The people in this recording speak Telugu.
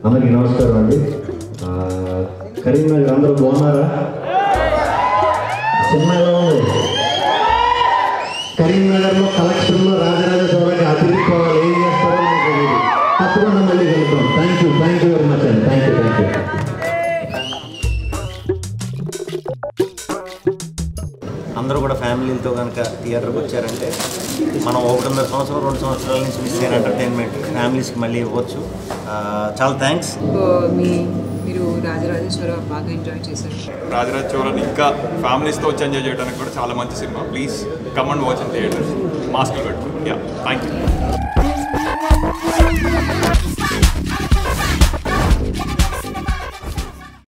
అందరికీ నమస్కారం అండి ఆ, కరీంనగర్ అందరూ బాగున్నారా సినిమా ఎలా ఉంది కరీంనగర్లో కలెక్షన్లో రాజరాజ చోళకి అతిరిపోవాలి ఏం చేస్తారో నాకు తెలియదు తప్పకుండా మళ్ళీ కలుద్దాం thank you thank you very much అండి థ్యాంక్ యూ థ్యాంక్ యూ అందరూ కూడా ఫ్యామిలీలతో కనుక థియేటర్కి వచ్చారంటే మనం ఒకటిన్నర సంవత్సరం రెండు సంవత్సరాల నుంచి మిస్ అయిన ఎంటర్టైన్మెంట్ ఫ్యామిలీస్కి మళ్ళీ ఇవ్వచ్చు ఆ, చాలా థ్యాంక్స్ మీ మీరు రాజరాజేశ్వర బాగా ఎంజాయ్ చేశారు రాజరాజ్ చోరన్ ఇంకా ఫ్యామిలీస్తో వచ్చి ఎంజాయ్ చేయడానికి కూడా చాలా మంచి cinema please come and watch in theatre మాస్కులు పెట్టుకుని యా థ్యాంక్ యూ